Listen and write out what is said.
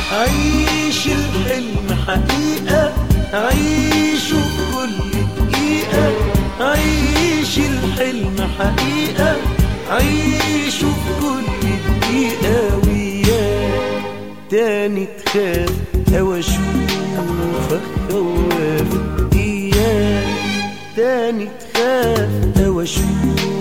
عيش الحلم حقيقة عيشه في كل دقيقة عيش الحلم حقيقة عيشه في كل دقيقة وياك تاني تخاف أو أشوفك خواف إياك تاني تخاف أو أشوفك